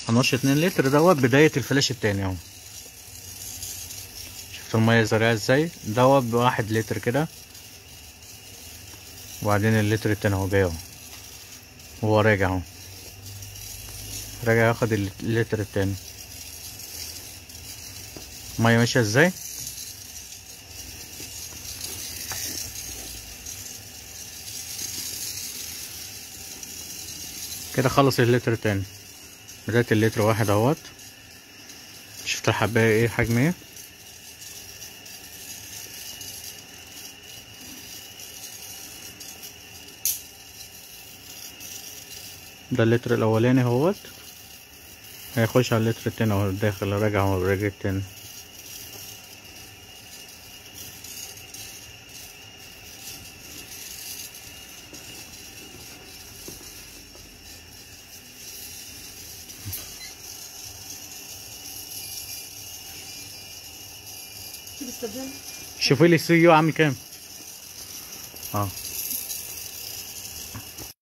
هنرش اتنين لتر دوت بداية الفلاش التاني اهو شفت المية زرقاء ازاي دوت بواحد لتر كده وبعدين اللتر التاني اهو جاي اهو وهو راجع اهو راجع ياخد اللتر التاني المية ماشية ازاي كده خلص اللتر التاني بداية اللتر واحد اهوت شفت الحباية ايه حجم ايه ده اللتر الاولاني اهوت هيخش على اللتر التاني اهو داخل راجع اهو راجع التاني شوف السبان شوفي لي السي يو عامل كام اه